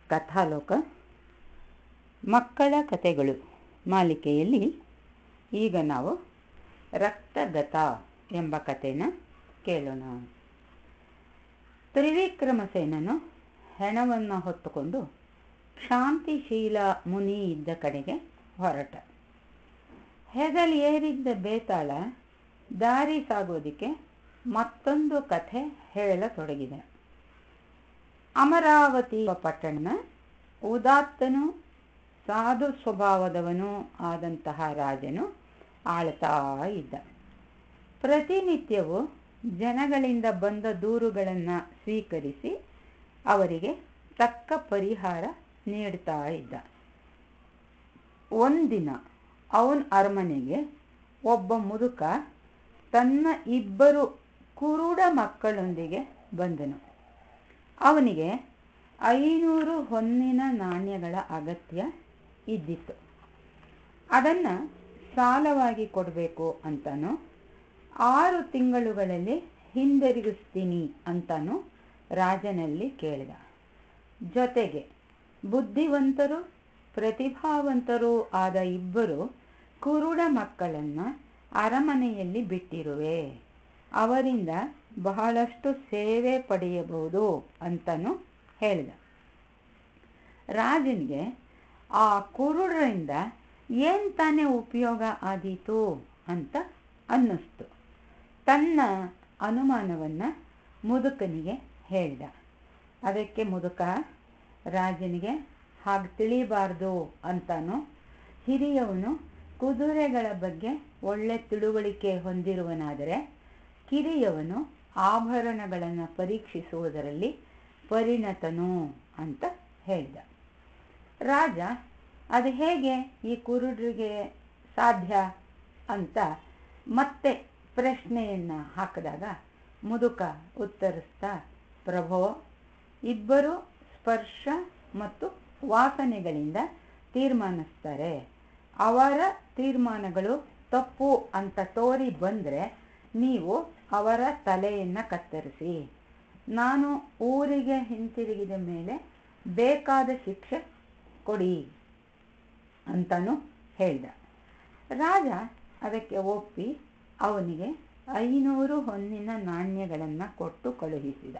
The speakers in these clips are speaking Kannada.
ಕಥಾಲೋಕ ಮಕ್ಕಳ ಕಥೆಗಳು ಮಾಲಿಕೆಯಲ್ಲಿ ಈಗ ನಾವು ರಕ್ತಗತ ಎಂಬ ಕಥೆನ ಕೇಳೋಣ ತ್ರಿವಿಕ್ರಮಸೇನನು ಹೆಣವನ್ನು ಹೊತ್ತುಕೊಂಡು ಶಾಂತಿಶೀಲ ಮುನಿ ಇದ್ದ ಕಡೆಗೆ ಹೊರಟ ಹೆಗಲು ಏರಿದ್ದ ಬೇತಾಳ ದಾರಿ ಸಾಗೋದಕ್ಕೆ ಮತ್ತೊಂದು ಕಥೆ ಹೇಳತೊಡಗಿದೆ ಅಮರಾವತಿ ಪಟ್ಟಣನ ಉದಾತ್ತನು ಸಾಧು ಸ್ವಭಾವದವನು ಆದಂತಹ ರಾಜನು ಆಳ್ತಾ ಇದ್ದ ಪ್ರತಿನಿತ್ಯವೂ ಜನಗಳಿಂದ ಬಂದ ದೂರುಗಳನ್ನು ಸ್ವೀಕರಿಸಿ ಅವರಿಗೆ ತಕ್ಕ ಪರಿಹಾರ ನೀಡ್ತಾ ಇದ್ದ ಒಂದಿನ ಅವನ ಅರಮನೆಗೆ ಒಬ್ಬ ಮುದುಕ ತನ್ನ ಇಬ್ಬರು ಕುರುಡ ಮಕ್ಕಳೊಂದಿಗೆ ಬಂದನು ಅವನಿಗೆ ಐನೂರು ಹೊನ್ನಿನ ನಾಣ್ಯಗಳ ಅಗತ್ಯ ಇದ್ದಿತ್ತು ಅದನ್ನು ಸಾಲವಾಗಿ ಕೊಡಬೇಕು ಅಂತಾನು ಆರು ತಿಂಗಳುಗಳಲ್ಲಿ ಹಿಂದಿರುಗಿಸ್ತೀನಿ ಅಂತಾನು ರಾಜನಲ್ಲಿ ಕೇಳಿದ ಜೊತೆಗೆ ಬುದ್ಧಿವಂತರು ಪ್ರತಿಭಾವಂತರೂ ಆದ ಇಬ್ಬರು ಕುರುಡ ಮಕ್ಕಳನ್ನು ಅರಮನೆಯಲ್ಲಿ ಬಿಟ್ಟಿರುವೆ ಅವರಿಂದ ಬಹಳಷ್ಟು ಸೇವೆ ಪಡೆಯಬಹುದು ಅಂತನೂ ಹೇಳಿದ ರಾಜನಿಗೆ ಆ ಕುರುಡರಿಂದ ಏನು ತಾನೇ ಉಪಯೋಗ ಆದೀತು ಅಂತ ಅನ್ನಿಸ್ತು ತನ್ನ ಅನುಮಾನವನ್ನು ಮುದುಕನಿಗೆ ಹೇಳಿದ ಅದಕ್ಕೆ ಮುದುಕ ರಾಜನಿಗೆ ಹಾಗೆ ತಿಳಿಬಾರ್ದು ಅಂತಾನು ಹಿರಿಯವನು ಕುದುರೆಗಳ ಬಗ್ಗೆ ಒಳ್ಳೆ ತಿಳುವಳಿಕೆ ಹೊಂದಿರುವನಾದರೆ ಕಿರಿಯವನು ಆಭರಣಗಳನ್ನು ಪರೀಕ್ಷಿಸುವುದರಲ್ಲಿ ಪರಿಣತನು ಅಂತ ಹೇಳಿದ ರಾಜ ಅದು ಹೇಗೆ ಈ ಕುರುಡರಿಗೆ ಸಾಧ್ಯ ಅಂತ ಮತ್ತೆ ಪ್ರಶ್ನೆಯನ್ನು ಹಾಕಿದಾಗ ಮುದುಕ ಉತ್ತರಿಸ್ತಾ ಪ್ರಭೋ ಇಬ್ಬರು ಸ್ಪರ್ಶ ಮತ್ತು ವಾಸನೆಗಳಿಂದ ತೀರ್ಮಾನಿಸ್ತಾರೆ ಅವರ ತೀರ್ಮಾನಗಳು ತಪ್ಪು ಅಂತ ತೋರಿ ಬಂದರೆ ನೀವು ಅವರ ತಲೆಯನ್ನು ಕತ್ತರಿಸಿ ನಾನು ಊರಿಗೆ ಹಿಂತಿರುಗಿದ ಮೇಲೆ ಬೇಕಾದ ಶಿಕ್ಷೆ ಕೊಡಿ ಅಂತನೂ ಹೇಳ್ದ ರಾಜ ಅದಕ್ಕೆ ಒಪ್ಪಿ ಅವನಿಗೆ ಐನೂರು ಹೊನ್ನಿನ ನಾಣ್ಯಗಳನ್ನು ಕೊಟ್ಟು ಕಳುಹಿಸಿದ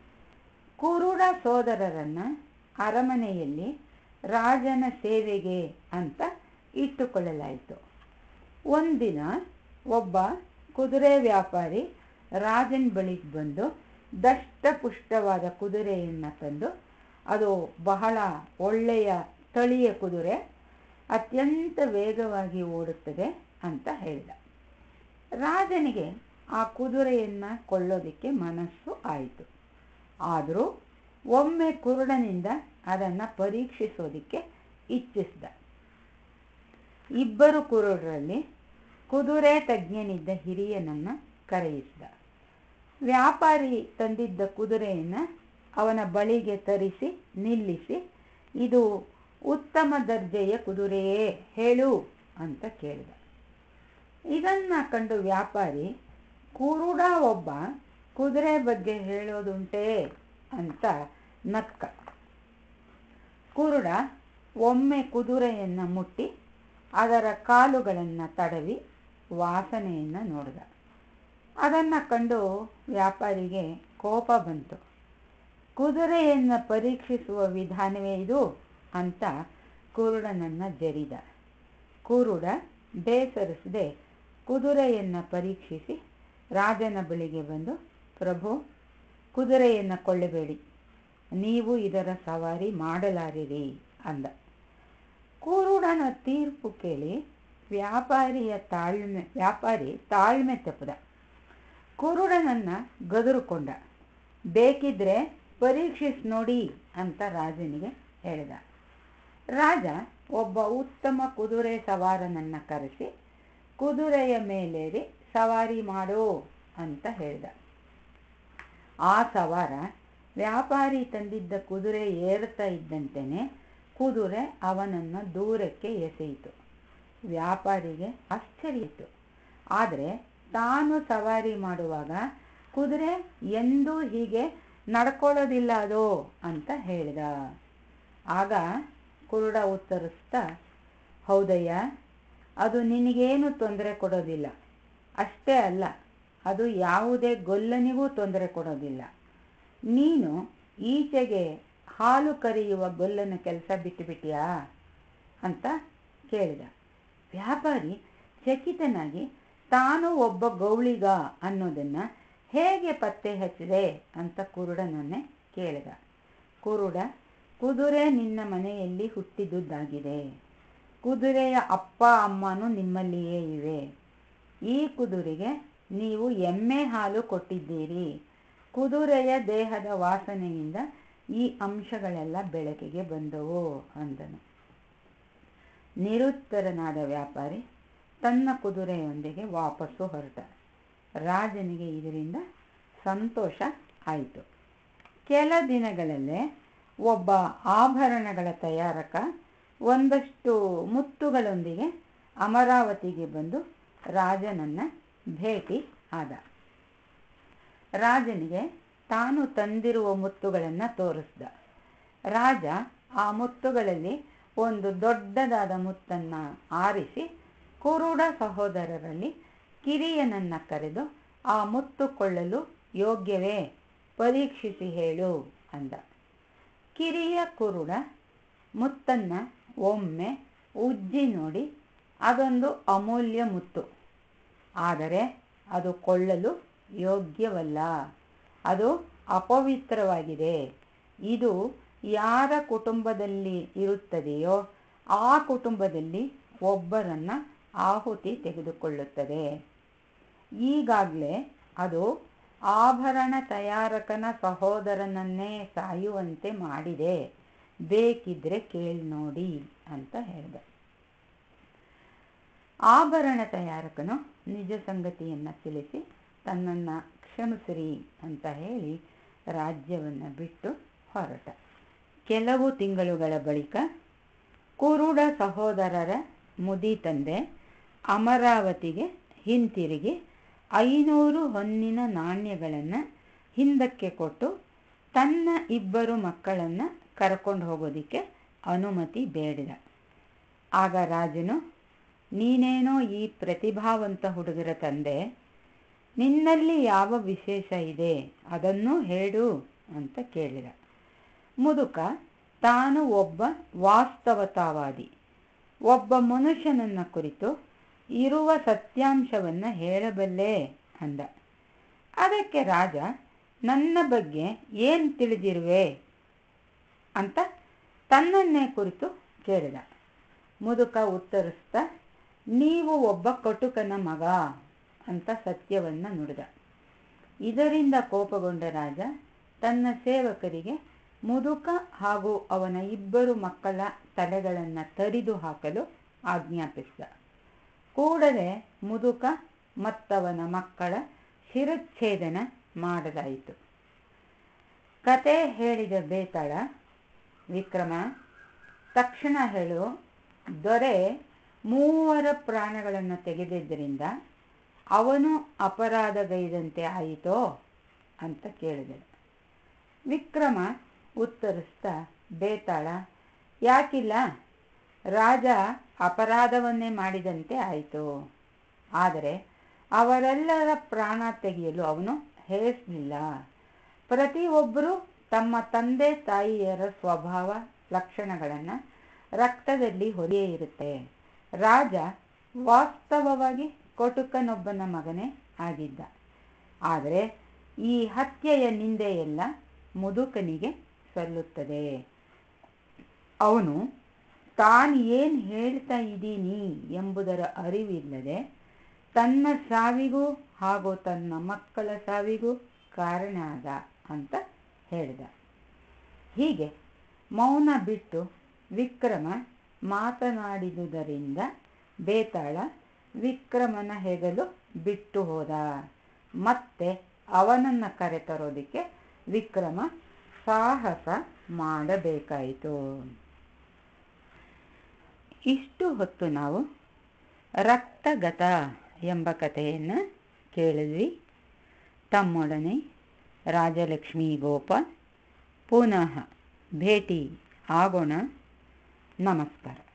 ಕುರುಡ ಸೋದರರನ್ನು ಅರಮನೆಯಲ್ಲಿ ರಾಜನ ಸೇವೆಗೆ ಅಂತ ಇಟ್ಟುಕೊಳ್ಳಲಾಯಿತು ಒಂದಿನ ಒಬ್ಬ ಕುದುರೆ ವ್ಯಾಪಾರಿ ರಾಜನ ಬಳಿಗೆ ಬಂದು ದಷ್ಟಪುಷ್ಟವಾದ ಕುದುರೆಯನ್ನು ತಂದು ಅದು ಬಹಳ ಒಳ್ಳೆಯ ತಳಿಯ ಕುದುರೆ ಅತ್ಯಂತ ವೇಗವಾಗಿ ಓಡುತ್ತದೆ ಅಂತ ಹೇಳಿದ ರಾಜನಿಗೆ ಆ ಕುದುರೆಯನ್ನು ಕೊಳ್ಳೋದಕ್ಕೆ ಮನಸ್ಸು ಆಯಿತು ಆದರೂ ಒಮ್ಮೆ ಕುರುಡನಿಂದ ಅದನ್ನು ಪರೀಕ್ಷಿಸೋದಕ್ಕೆ ಇಚ್ಛಿಸಿದ ಇಬ್ಬರು ಕುರುಡರಲ್ಲಿ ಕುದುರೆ ತಜ್ಞನಿದ್ದ ಹಿರಿಯನನ್ನು ಕರೆಯಿಸಿದ ವ್ಯಾಪಾರಿ ತಂದಿದ್ದ ಕುದುರೆಯನ್ನು ಅವನ ಬಳಿಗೆ ತರಿಸಿ ನಿಲ್ಲಿಸಿ ಇದು ಉತ್ತಮ ದರ್ಜೆಯ ಕುದುರೆಯೇ ಹೇಳು ಅಂತ ಕೇಳಿದ ಇದನ್ನು ಕಂಡು ವ್ಯಾಪಾರಿ ಕುರುಡ ಒಬ್ಬ ಕುದುರೆ ಬಗ್ಗೆ ಹೇಳೋದುಂಟೇ ಅಂತ ನಕ್ಕ ಕುರುಡ ಒಮ್ಮೆ ಕುದುರೆಯನ್ನು ಮುಟ್ಟಿ ಅದರ ಕಾಲುಗಳನ್ನು ತಡವಿ ವಾಸನೆಯನ್ನು ನೋಡಿದ ಅದನ್ನು ಕಂಡು ವ್ಯಾಪಾರಿಗೆ ಕೋಪ ಬಂತು ಕುದುರೆಯನ್ನು ಪರೀಕ್ಷಿಸುವ ವಿಧಾನವೇ ಇದು ಅಂತ ಕುರುಡನನ್ನು ಜರಿದ ಕುರುಡ ಬೇಸರಿಸದೆ ಕುದುರೆಯನ್ನು ಪರೀಕ್ಷಿಸಿ ರಾಜನ ಬಳಿಗೆ ಬಂದು ಪ್ರಭು ಕುದುರೆಯನ್ನು ಕೊಳ್ಳಬೇಡಿ ನೀವು ಇದರ ಸವಾರಿ ಮಾಡಲಾರಿರಿ ಅಂದ ಕುರುಡನ ತೀರ್ಪು ಕೇಳಿ ವ್ಯಾಪಾರಿಯ ತಾಳ್ಮೆ ವ್ಯಾಪಾರಿ ತಾಳ್ಮೆ ತಪ್ಪದ ಕುರುಡನನ್ನು ಗದುರುಕೊಂಡ ಬೇಕಿದ್ರೆ ಪರೀಕ್ಷಿಸಿ ನೋಡಿ ಅಂತ ರಾಜನಿಗೆ ಹೇಳಿದ ರಾಜ ಒಬ್ಬ ಉತ್ತಮ ಕುದುರೆ ಸವಾರನನ್ನು ಕರೆಸಿ ಕುದುರೆಯ ಮೇಲೇರಿ ಸವಾರಿ ಮಾಡೋ ಅಂತ ಹೇಳಿದ ಆ ಸವಾರ ವ್ಯಾಪಾರಿ ತಂದಿದ್ದ ಕುದುರೆ ಏರ್ತಾ ಇದ್ದಂತೆಯೇ ಕುದುರೆ ಅವನನ್ನು ದೂರಕ್ಕೆ ಎಸೆಯಿತು ವ್ಯಾಪಾರಿಗೆ ಆಶ್ಚರ್ಯ ಇತ್ತು ಆದರೆ ತಾನು ಸವಾರಿ ಮಾಡುವಾಗ ಕುದುರೆ ಎಂದೂ ಹೀಗೆ ನಡ್ಕೊಳ್ಳೋದಿಲ್ಲ ಅದು ಅಂತ ಹೇಳಿದ ಆಗ ಕುರುಡ ಉತ್ತರಿಸ್ತಾ ಹೌದಯ್ಯ ಅದು ನಿನಗೇನು ತೊಂದರೆ ಕೊಡೋದಿಲ್ಲ ಅಷ್ಟೇ ಅಲ್ಲ ಅದು ಯಾವುದೇ ಗೊಲ್ಲನಿಗೂ ತೊಂದರೆ ಕೊಡೋದಿಲ್ಲ ನೀನು ಈಚೆಗೆ ಹಾಲು ಕರೆಯುವ ಗೊಲ್ಲನ ಕೆಲಸ ಬಿಟ್ಟುಬಿಟ್ಟಿಯಾ ಅಂತ ಕೇಳಿದ ವ್ಯಾಪಾರಿ ಚಕಿತನಾಗಿ ತಾನು ಒಬ್ಬ ಗೌಳಿಗ ಅನ್ನೋದನ್ನು ಹೇಗೆ ಪತ್ತೆ ಹಚ್ಚಿದೆ ಅಂತ ಕುರುಡನನ್ನೇ ಕೇಳಿದ ಕುರುಡ ಕುದುರೆ ನಿನ್ನ ಮನೆಯಲ್ಲಿ ಹುಟ್ಟಿದುದಾಗಿದೆ ಕುದುರೆಯ ಅಪ್ಪ ಅಮ್ಮನೂ ನಿಮ್ಮಲ್ಲಿಯೇ ಇವೆ ಈ ಕುದುರೆಗೆ ನೀವು ಎಮ್ಮೆ ಹಾಲು ಕೊಟ್ಟಿದ್ದೀರಿ ಕುದುರೆಯ ದೇಹದ ವಾಸನೆಯಿಂದ ಈ ಅಂಶಗಳೆಲ್ಲ ಬೆಳಕಿಗೆ ಬಂದವು ಅಂದನು ನಿರುತ್ತರನಾದ ವ್ಯಾಪಾರಿ ತನ್ನ ಕುದುರೆಯೊಂದಿಗೆ ವಾಪಸ್ಸು ಹೊರಟ ರಾಜನಿಗೆ ಇದರಿಂದ ಸಂತೋಷ ಆಯಿತು ಕೆಲ ದಿನಗಳಲ್ಲೇ ಒಬ್ಬ ಆಭರಣಗಳ ತಯಾರಕ ಒಂದಷ್ಟು ಮುತ್ತುಗಳೊಂದಿಗೆ ಅಮರಾವತಿಗೆ ಬಂದು ರಾಜನನ್ನ ಭೇಟಿ ಆದ ರಾಜನಿಗೆ ತಾನು ತಂದಿರುವ ಮುತ್ತುಗಳನ್ನು ತೋರಿಸ್ದ ರಾಜ ಆ ಮುತ್ತುಗಳಲ್ಲಿ ಒಂದು ದೊಡ್ಡದಾದ ಮುತ್ತನ್ನು ಆರಿಸಿ ಕುರುಡ ಸಹೋದರರಲ್ಲಿ ಕಿರಿಯನನ್ನ ಕರೆದು ಆ ಮುತ್ತು ಕೊಳ್ಳಲು ಯೋಗ್ಯವೇ ಪರೀಕ್ಷಿಸಿ ಹೇಳು ಅಂದ ಕಿರಿಯ ಕುರುಡ ಮುತ್ತನ್ನ ಒಮ್ಮೆ ಉಜ್ಜಿ ನೋಡಿ ಅದೊಂದು ಅಮೂಲ್ಯ ಮುತ್ತು ಆದರೆ ಅದು ಕೊಳ್ಳಲು ಯೋಗ್ಯವಲ್ಲ ಅದು ಅಪವಿತ್ರವಾಗಿದೆ ಇದು ಯಾರ ಕುಟುಂಬದಲ್ಲಿ ಇರುತ್ತದೆಯೋ ಆ ಕುಟುಂಬದಲ್ಲಿ ಒಬ್ಬರನ್ನ ಆಹುತಿ ತೆಗೆದುಕೊಳ್ಳುತ್ತದೆ ಈಗಾಗಲೇ ಅದು ಆಭರಣ ತಯಾರಕನ ಸಹೋದರನನ್ನೇ ಸಾಯುವಂತೆ ಮಾಡಿದೆ ಬೇಕಿದ್ರೆ ಕೇಳಿ ನೋಡಿ ಅಂತ ಹೇಳಿದ ಆಭರಣ ತಯಾರಕನು ನಿಜ ಸಂಗತಿಯನ್ನು ತಿಳಿಸಿ ತನ್ನನ್ನು ಕ್ಷಮಿಸಿರಿ ಅಂತ ಹೇಳಿ ರಾಜ್ಯವನ್ನು ಬಿಟ್ಟು ಹೊರಟ ಕೆಲವು ತಿಂಗಳುಗಳ ಬಳಿಕ ಕುರುಡ ಸಹೋದರರ ಮುದಿ ತಂದೆ ಅಮರಾವತಿಗೆ ಹಿಂತಿರುಗಿ ಐನೂರು ಹೊನ್ನಿನ ನಾಣ್ಯಗಳನ್ನು ಹಿಂದಕ್ಕೆ ಕೊಟ್ಟು ತನ್ನ ಇಬ್ಬರು ಮಕ್ಕಳನ್ನು ಕರ್ಕೊಂಡು ಹೋಗೋದಕ್ಕೆ ಅನುಮತಿ ಬೇಡಿದ ಆಗ ರಾಜನು ನೀನೇನೋ ಈ ಪ್ರತಿಭಾವಂತ ಹುಡುಗರ ತಂದೆ ನಿನ್ನಲ್ಲಿ ಯಾವ ವಿಶೇಷ ಇದೆ ಅದನ್ನು ಹೇಳು ಅಂತ ಕೇಳಿದ ಮುದುಕ ತಾನು ಒಬ್ಬ ವಾಸ್ತವತಾವಾದಿ ಒಬ್ಬ ಮನುಷ್ಯನನ್ನ ಕುರಿತು ಇರುವ ಸತ್ಯಾಂಶವನ್ನು ಹೇಳಬಲ್ಲೆ ಅಂದ ಅದಕ್ಕೆ ರಾಜ ನನ್ನ ಬಗ್ಗೆ ಏನು ತಿಳಿದಿರುವೆ ಅಂತ ತನ್ನನ್ನೇ ಕುರಿತು ಕೇಳಿದ ಮುದುಕ ಉತ್ತರಿಸ್ತಾ ನೀವು ಒಬ್ಬ ಕಟುಕನ ಮಗ ಅಂತ ಸತ್ಯವನ್ನು ನುಡಿದ ಇದರಿಂದ ಕೋಪಗೊಂಡ ರಾಜ ತನ್ನ ಸೇವಕರಿಗೆ ಮುದುಕ ಹಾಗೂ ಅವನ ಇಬ್ಬರು ಮಕ್ಕಳ ತಲೆಗಳನ್ನು ತರಿದು ಹಾಕಲು ಆಜ್ಞಾಪಿಸಿದ ಕೂಡಲೇ ಮುದುಕ ಮತ್ತವನ ಮಕ್ಕಳ ಶಿರಚ್ಛೇದನ ಮಾಡಲಾಯಿತು ಕತೆ ಹೇಳಿದ ಬೇತಾಳ ವಿಕ್ರಮ ತಕ್ಷಣ ಹೇಳು ದೊರೆ ಮೂವರ ಪ್ರಾಣಗಳನ್ನು ತೆಗೆದಿದ್ದರಿಂದ ಅವನು ಅಪರಾಧಗೈದಂತೆ ಆಯಿತೋ ಅಂತ ಕೇಳಿದಳು ವಿಕ್ರಮ ಉತ್ತರಿಸ್ತಾ ಬೇತಾಳ ಯಾಕಿಲ್ಲ ರಾಜ ಅಪರಾಧವನ್ನೇ ಮಾಡಿದಂತೆ ಆಯಿತು ಆದರೆ ಅವರೆಲ್ಲರ ಪ್ರಾಣ ತೆಗೆಯಲು ಅವನು ಹೇಸಲಿಲ್ಲ ಪ್ರತಿಯೊಬ್ಬರೂ ತಮ್ಮ ತಂದೆ ತಾಯಿಯರ ಸ್ವಭಾವ ಲಕ್ಷಣಗಳನ್ನು ರಕ್ತದಲ್ಲಿ ಹೊದೆಯೇ ಇರುತ್ತೆ ರಾಜ ವಾಸ್ತವವಾಗಿ ಕೊಟುಕನೊಬ್ಬನ ಮಗನೇ ಆಗಿದ್ದ ಆದರೆ ಈ ಹತ್ಯೆಯ ನಿಂದೆಯೆಲ್ಲ ಮುದುಕನಿಗೆ ಸಲ್ಲುತ್ತದೆ ಅವನು ತಾನು ಏನು ಹೇಳ್ತಾ ಇದ್ದೀನಿ ಎಂಬುದರ ಅರಿವಿಲ್ಲದೆ ತನ್ನ ಸಾವಿಗೂ ಹಾಗೂ ತನ್ನ ಮಕ್ಕಳ ಸಾವಿಗೂ ಕಾರಣ ಆದ ಅಂತ ಹೇಳಿದ ಹೀಗೆ ಮೌನ ಬಿಟ್ಟು ವಿಕ್ರಮ ಮಾತನಾಡಿದುದರಿಂದ ಬೇತಾಳ ವಿಕ್ರಮನ ಹೆಗಲು ಬಿಟ್ಟು ಹೋದ ಮತ್ತೆ ಅವನನ್ನು ಕರೆತರೋದಕ್ಕೆ ವಿಕ್ರಮ ಸಾಹಸ ಮಾಡಬೇಕಾಯಿತು ಇಷ್ಟು ಹೊತ್ತು ನಾವು ರಕ್ತಗತ ಎಂಬ ಕಥೆಯನ್ನು ಕೇಳಿದ್ವಿ ತಮ್ಮೊಡನೆ ರಾಜಲಕ್ಷ್ಮಿ ಗೋಪಾಲ್ ಪುನಃ ಭೇಟಿ ಆಗೋಣ ನಮಸ್ಕಾರ